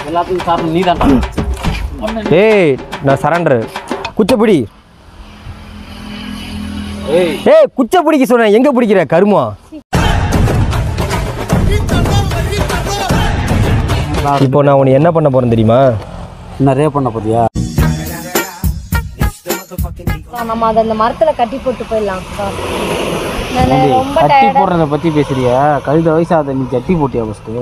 எல்லாத்துக்கும் காரணம் நீ தான் ஏய் நான் சரண்டர் குச்சப்பிடி ஏய் ஏய் குச்ச பிடிக்க சொன்னேன் எங்க பிடிக்கிற கருமா இப்போ நான் உன்னை என்ன பண்ண போறேன் தெரியுமா நிறைய பண்ண போதியா நம்ம அதை அந்த மரத்துல கட்டி போட்டு போயிடலாம் வா. நானு ரொம்ப கட்டி டயர்டா போடுறத பத்தி பேசுறியா கழுத வயசாத நீ கட்டி போட்டியா ஃபஸ்ட்டு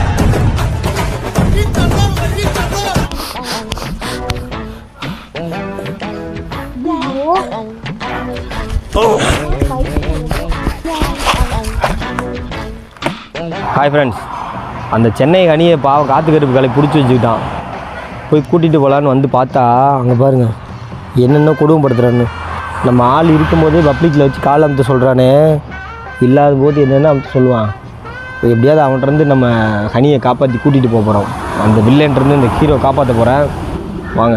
ஹாய் ஃப்ரெண்ட்ஸ் அந்த சென்னை அணியை பாவம் காத்து கருப்பு கலை பிடிச்சி வச்சுக்கிட்டான் போய் கூட்டிகிட்டு போகலான்னு வந்து பார்த்தா அங்கே பாருங்க என்னென்ன கொடுமைப்படுத்துறான்னு நம்ம ஆள் இருக்கும்போதே பப்ளிக்கில் வச்சு கால் அமுத்த சொல்கிறானே இல்லாத போது என்னென்ன அமுத்த சொல்லுவான் இப்போ எப்படியாவது அவன்கிட்டருந்து நம்ம ஹனியை காப்பாற்றி கூட்டிகிட்டு போக போகிறோம் அந்த வில்லன்லேருந்து இந்த ஹீரோ காப்பாற்ற போகிறேன் வாங்க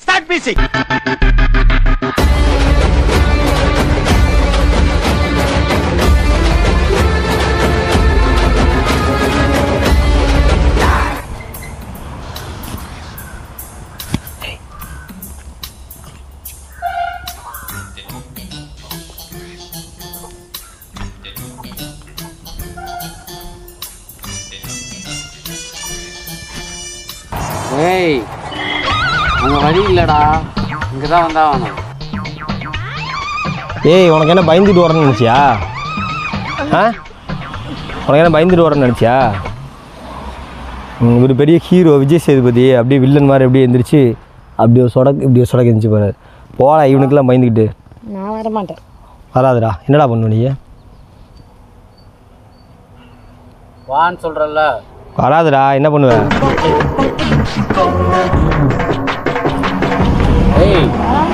ஏய் அங்கே வழி இல்லைடா இங்கே தான் வந்தா வேணும் ஏய் உனக்கு என்ன பயந்துட்டு வரேன்னு நினச்சியா ஆ உனக்கு என்ன பயந்துட்டு வரேன்னு நினச்சியா ஒரு பெரிய ஹீரோ விஜய் சேதுபதி அப்படியே வில்லன் மாதிரி அப்படியே எந்திரிச்சு அப்படியே ஒரு சொடக்கு இப்படி ஒரு சொடக்கு எந்திரிச்சு போகிறார் போடா இவனுக்கெல்லாம் பயந்துக்கிட்டு நான் வர மாட்டேன் வராதுடா என்னடா பண்ணுவ நீ வான்னு சொல்கிறல்ல வராதுடா என்ன பண்ணுவ ஏய்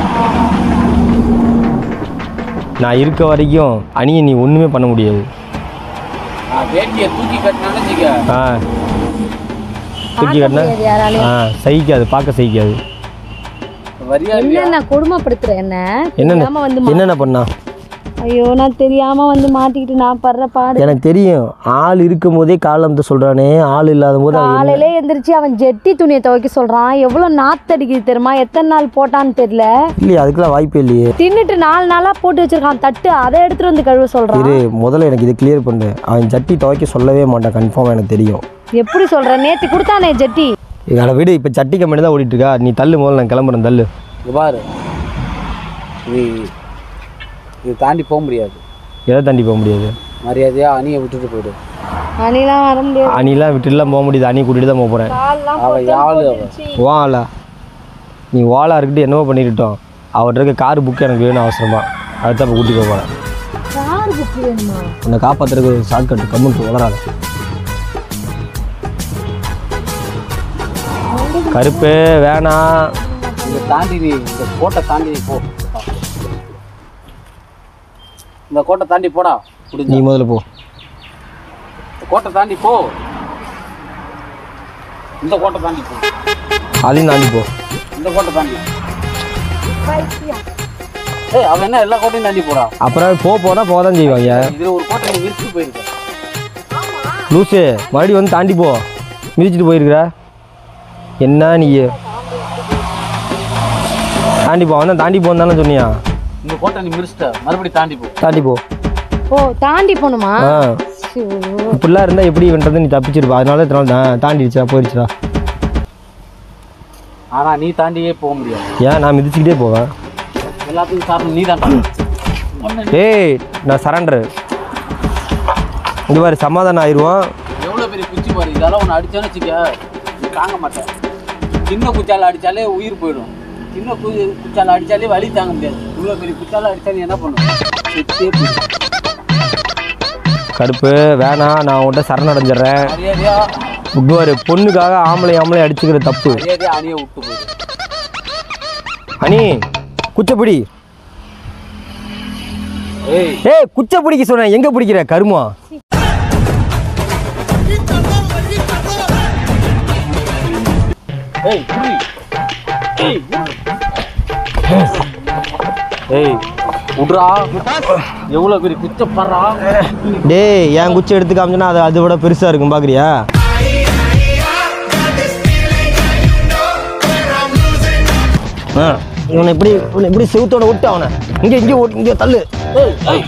நான் இருக்க வரைக்கும் அணியை நீ ஒன்றுமே பண்ண முடியாது நான் வேட்டியை தூக்கி கட்டினேன்னு வச்சுக்க ஆ தூக்கி பார்க்க கட்டினா முடியாது யாராலையும் ஆ சகிக்காது பார்க்க சகிக்காது வரியா இல்லையா என்ன நான் கொடுமைப்படுத்துறேன் என்ன என்னென்ன தெரியாம வந்து மா- என்னென்ன பண்ணா ஐயோ நான் தெரியாம வந்து மாட்டிக்கிட்டு நான் படுற பாடு எனக்கு தெரியும் ஆள் இருக்கும் போதே கால் அமுத்த சொல்கிறானே ஆள் இல்லாத போது அவன் என்ன- காலையிலே எந்திரிச்சு அவன் ஜெட்டி துணியை துவைக்க சொல்றான் எவ்வளவு நாத்தடிக்குது தெரியுமா எத்தனை நாள் போட்டான்னு தெரியல இல்லையே அதுக்கெல்லாம் வாய்ப்பே இல்லையே தின்னுட்டு நாலு நாளா போட்டு வச்சிருக்கான் தட்டு அதை எடுத்துட்டு வந்து கழுவ சொல்றான் இரு முதல்ல எனக்கு இது கிளியர் பண்ணு அவன் ஜட்டி துவைக்க சொல்லவே மாட்டான் கன்ஃபார்ம் எனக்கு தெரியும் எப்படி சொல்ற நேத்து கொடுத்தானே ஜெட்டி எங்களை விடு இப்போ சட்டி கம்பெனி தான் ஓடிட்டு இருக்கா நீ தள்ளு முதல்ல நான் கிளம்புறேன் தள்ளு இங்க பாரு இது இது தாண்டி போக முடியாது எதை தாண்டி போக முடியாது மரியாதையா அணியை விட்டுட்டு போயிடு அணிலாம் வர முடியாது அணிலாம் விட்டுலாம் போக முடியுது அணி கூட்டிட்டு தான் போக போகிறேன் கால்லாம் அவ யாழு அவ வா ஆளா நீ வாழா இருக்கட்டு என்னவோ பண்ணிக்கிட்டோம் அவர்கிட்ட இருக்க கார் புக்கு எனக்கு வேணும் அவசரமா அடுத்த இப்போ கூட்டி போக போகிறேன் கார் புக் வேணுமா உன்னை காப்பாற்றுறதுக்கு ஒரு ஷார்ட் கட்டு கம்முன்ட்டு வளராத கருப்பு வேணாம் இதை தாண்டி நீ இந்த கோட்டை தாண்டி நீ போ இந்த கோட்டை தாண்டி போடா நீ முடிஞ்ச முதல்ல போ கோட்டை தாண்டி போ இந்த கோட்டை தாண்டி போ அதையும் தாண்டி போ இந்த கோட்டை தாண்டி ஏய் அவன் என்ன எல்லா கோட்டையும் தாண்டி போடா அப்புறம் போ போனால் போக தான் செய்வாங்க இதுல ஒரு கோட்டை நீ விரிச்சு போயிருக்க லூசு மறுபடியும் வந்து தாண்டி போ மிதிச்சிட்டு போயிருக்கிற என்ன நீ தாண்டி போ அவன் தான் தாண்டி போன்னு தானே சொன்னியா இந்த கோட்டை நீ மிரிச்சிட்ட மறுபடியும் தாண்டி போ தாண்டி போ ஓ தாண்டி போகணுமா ஆ சோ. இப்படிலாம் இருந்தால் எப்படி பண்ணுறது நீ தப்பிச்சிருப்பா அதனால இத்தனை நாள் தா- தாண்டிடுச்சா போயிடுச்சுடா ஆனா நீ தாண்டியே போக முடியாது ஏன் நான் மிதிச்சுக்கிட்டே போவேன் எல்லாத்துக்கும் காரணம் நீ தான் ஏய் நான் சரண்டர் இந்த மாதிரி சமாதானம் ஆயிடுவோம் எவ்வளோ பெரிய குச்சி பாரு இதெல்லாம் ஒன்று அடிச்சான்னு வச்சுக்க நீ தாங்க மாட்டேன் சின்ன குச்சால அடிச்சாலே உயிர் போயிடும் சின்ன கு குச்சால அடிச்சாலே வலி தாங்க முடியாது இவ்வளோ பெரிய குச்சால அடிச்சா நீ என்ன பண்ணுவ செத்தே போயிடும் கடுப்பு வேணாம் நான் உன்கிட்ட சரணடைஞ்சிடுறேன் மரியாதையா ஒரு பொண்ணுக்காக ஆம்பளை ஆம்பளை அடிச்சுக்கிற தப்பு மரியாதையா அணியை விட்டு போயிடும் அனி குச்சப்பிடி ஏய் ஏய் குச்சை பிடிக்க சொன்னேன் எங்க பிடிக்கிற கருமா ஏய் புரி ஏய் புரி. ஏய் விட்றா எவ்வளோ பெரிய குச்சை படுறா டேய் என் குச்சி எடுத்து காமிச்சோன்னா அது அதை விட பெருசா இருக்கும் பாக்குறியா ஆ இவனை இப்படி இவனை இப்படி செவுத்தோட விட்டு அவனை இங்கே இங்கே ஓட்டு இங்கே தள்ளு ஏய், ஏய்.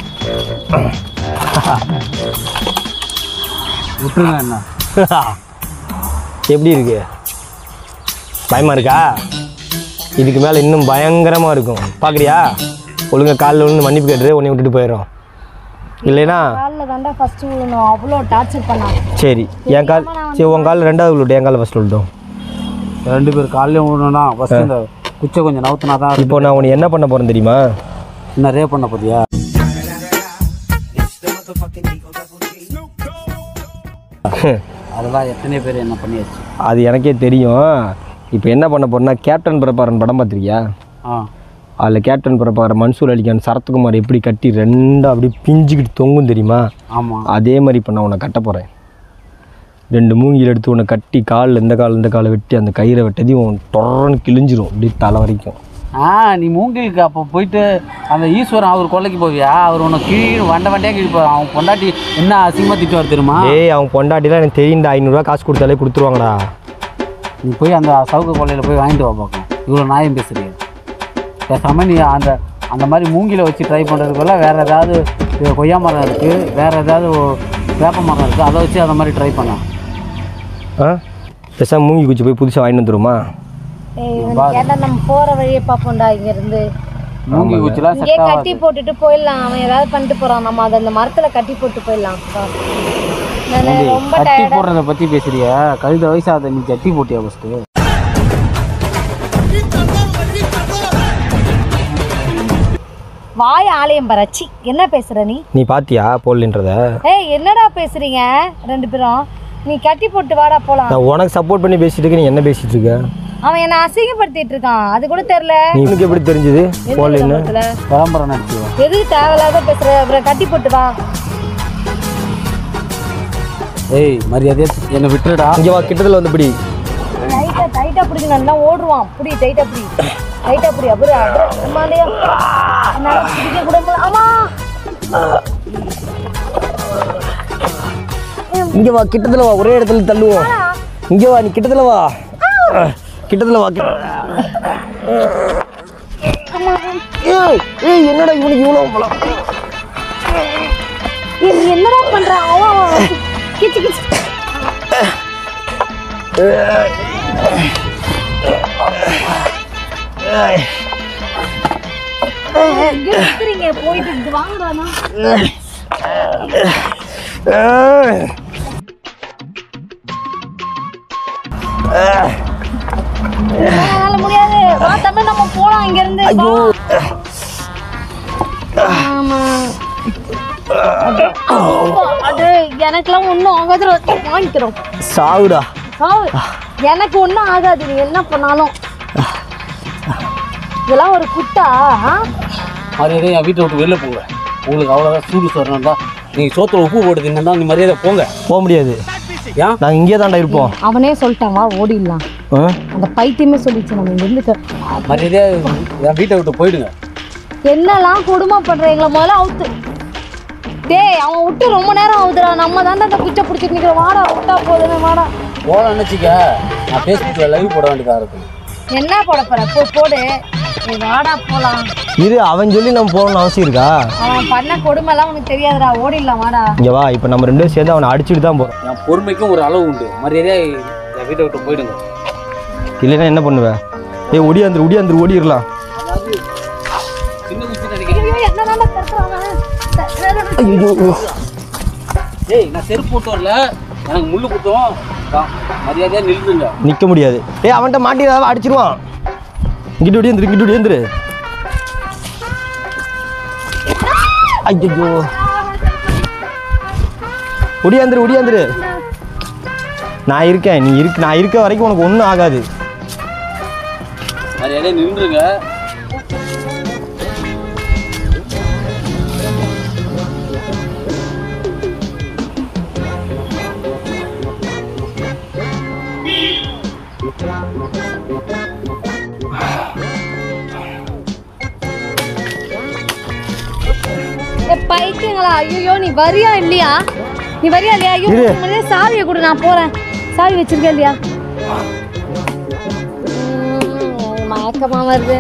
விட்டுருங்க என்ன எப்படி இருக்கு பயமா இருக்கா இதுக்கு மேலே இன்னும் பயங்கரமாக இருக்கும் பார்க்குறியா ஒழுங்கா காலில் விழுந்து மன்னிப்பு கேட்டுரு உன்னை விட்டுட்டு போயிடும் இல்லைனா காலில் தாண்டா ஃபஸ்ட்டு விழணும் அவ்வளோ டார்ச்சர் பண்ணான் சரி என் கால் சரி உன் கால் ரெண்டாவது விழுட்டு என் காலில் ஃபஸ்ட் விழுட்டும் ரெண்டு பேர் காலையும் விடணும்னா ஃபர்ஸ்ட் இந்த குச்சை கொஞ்சம் நவுத்துனா தான் இப்போ நான் உன்னை என்ன பண்ண போகிறேன் தெரியுமா இன்னும் ரே பண்ண போறியா அதெல்லாம் எத்தனை பேர் என்ன பண்ணியாச்சு அது எனக்கே தெரியும் இப்போ என்ன பண்ண போறேன்னா கேப்டன் பிரபாரன் படம் பார்த்துருக்கியா ஆ அதில் கேப்டன் பிரபாகரன் மன்சூர் அலிகான் சரத்குமார் எப்படி கட்டி ரெண்டும் அப்படியே பிஞ்சுக்கிட்டு தொங்கும் தெரியுமா ஆமாம் அதே மாதிரி இப்போ நான் உன்னை கட்ட போகிறேன் ரெண்டு மூங்கில் எடுத்து உன்னை கட்டி காலில் இந்த கால் இந்த காலை வெட்டி அந்த கயிறை வெட்டதையும் உன் டொரன்னு கிழிஞ்சிரும் அப்படி தலை வரைக்கும் ஆ நீ மூங்கிலுக்கு அப்போ போயிட்டு அந்த ஈஸ்வரன் அவர் கொல்லைக்கு போவியா அவர் உன்னை கீழ் வண்ட வண்டியாக கீழ் அவன் பொண்டாட்டி என்ன அசிங்கமாக திட்டுவார் தெரியுமா ஏய் அவன் பொண்டாட்டிலாம் எனக்கு தெரியும்டா ஐநூறுரூவா காசு கொடுத்தாலே கொடுத்துருவாங்கடா நீ போய் அந்த சவுக்கு கொல்லையில் போய் வாங்கிட்டு வா பார்க்கும் இவ்வளோ நியாயம் பேசுறீங்க பேசாமல் நீ அந்த அந்த மாதிரி மூங்கில வச்சு ட்ரை பண்ணுறதுக்குள்ள வேறு ஏதாவது இது கொய்யா மரம் இருக்குது வேறு ஏதாவது ஒ- வேப்ப மரம் இருக்குது அதை வச்சு அந்த மாதிரி ட்ரை பண்ண ஆ பேசாம மூங்கி குச்சி போய் புதுசாக வாங்கிட்டு வந்துருமா ஏய் இவனுக்கு கேட்டா நம்ம போகிற வழியை பார்ப்போம்டா இங்கேருந்து மூங்கி குச்சிலாம் இங்கே செட் கட்டி போட்டுட்டு போயிடலாம் அவன் ஏதாவது பண்ணிட்டு போகிறான் நம்ம அதை அந்த மரத்தில் கட்டி போட்டு போயிடலாம் நான் ரொம்ப கட்டி டயர்டாக போடுறத பற்றி பேசுறிய கழுத வயசாத நீ கட்டி போட்டியா ஃபஸ்ட்டு வாய் ஆலயம் பரச்சி என்ன பேசுற நீ நீ பாத்தியா போடலன்றத ஏய் என்னடா பேசுறீங்க ரெண்டு பேரும் நீ கட்டி போட்டு வாடா போலாம் நான் உனக்கு சப்போர்ட் பண்ணி பேசிட்டு இருக்க நீ என்ன பேசிட்டு இருக்க அவன் என்ன அசிங்கப்படுத்திட்டு இருக்கான் அது கூட தெரியல நீ உனக்கு எப்படி தெரிஞ்சது போடலன்னு விதத்துல. விளம்பரம் நடிச்சுவா எதுக்கு தேவையில்லாத பேசுற அப்புறம் கட்டி போட்டு வா ஏய் மரியாதையா என்னை விட்டுடா இங்கே வா கிட்டத்தில் வந்து பிடி டைட்டா டைட்டா பிடிக்கணும் நல்லா ஓடுவான் புடி டைட்டா பிடி டைட்டா பிடி அப்புறம் அப்புறம் சும்மாலையா என்னால பிடிக்க கூட முடியல. ஆமா இங்கே வா கிட்டத்தில் வா ஒரே இடத்துல தள்ளுவோம் இங்கே வா நீ கிட்டத்தில் வா கிட்டத்தில் வா கிட்ட- ஏய் ஏய் என்னடா இவனுக்கு இவ்வளோ பலம் ஏய், நீ என்னடா பண்ற அவன் அவன் கிச்சு கிச்சு எங்க நிக்கிறீங்க போயிட்டு இங்க வாங்குறானா என்னால முடியாது வா தம்பி நம்ம போலாம் இங்க இருந்து வா. ஆமா அது எனக்கெல்லாம் ஒன்றும் ஆகாது வாங்கிக்கிறோம் சாவுடா சாவு. எனக்கு ஒன்றும் ஆகாது நீ என்ன பண்ணாலும் இதெல்லாம் ஒரு குட்டா ஆ? மரியாதையா என் வீட்டை விட்டு வெளில போங்க உங்களுக்கு அவ்வளோதான் சூடு சொல்லணும் தான் நீங்கள் சோத்துல உப்பு போட்டு தின்னா நீ மரியாதை போங்க போக முடியாது ஏன் நாங்கள் இங்கே தான்டா இருப்போம் அவனே சொல்லிட்டான் வா ஓடிடலாம் ஆ? அந்த பைத்தியமே சொல்லிச்சு நம்ம இங்க இருந்து மரியாதையா என் வீட்டை விட்டு போயிடுங்க என்னெல்லாம் கொடுமை பண்றீங்களா முதல்ல அவுத்து டேய் அவன் விட்டு ரொம்ப நேரம் ஆகுதுடா நம்ம தாண்டா அந்த குச்சை பிடிச்சிட்டு நிற்கிறோம் வாடா விட்டா போதுமே வாடா போகலான்னு வச்சுக்க நான் ஃபேஸ்புக்கில் லைவ் போட வேண்டியதாக இருக்கும் என்ன போட போற போ போடு நீ வாடா போலாம் இரு அவன் சொல்லி நம்ம போகணும்னு அவசியம் இருக்கா அவன் பண்ண கொடுமைலாம் உனக்கு தெரியாதுடா ஓடிடலாம் வாடா இங்கே வா இப்போ நம்ம ரெண்டு பேரும் சேர்ந்து அவனை அடிச்சுட்டு தான் போகிறோம் என் பொறுமைக்கும் ஒரு அளவு உண்டு மரியாதையா என் வீட்டை விட்டு போயிடுங்க இல்லைன்னா என்ன பண்ணுவேன் ஏய் ஒடியாந்துரு ஒடியாந்துரு ஓடிடலாம் சின்ன குச்சி நினைக்கிறேன் ஐயோ என்ன தாண்டா தடுக்கிறான் ஐயோ ஏய் நான் செருப்பு போட்டு வரல எனக்கு முள்ளு குத்தும் தான் மரியாதையாக நில்லுங்க நிற்க முடியாது ஏய் அவன்கிட்ட மாட்டிடாத அடிச்சிருவான் இங்கிட்டு ஒடியாந்துரு இங்கிட்டு ஒடியாந்துரு ஐயோ ஒடியாந்துரு ஒடியாந்துரு நான் இருக்கேன் நீ இருக்கு நான் இருக்க வரைக்கும் உனக்கு ஒன்றும் ஆகாது மரியாதையாக நின்றுங்க ஏ பைத்தியங்களா ஐயோ நீ வரியா இல்லையா நீ வரியா இல்லையா ஐயோ இரு. முதல்ல சாவியை கொடு நான் போறேன் சாவி வச்சிருக்கேன் இல்லையா ம், மயக்க மயக்கமா வருது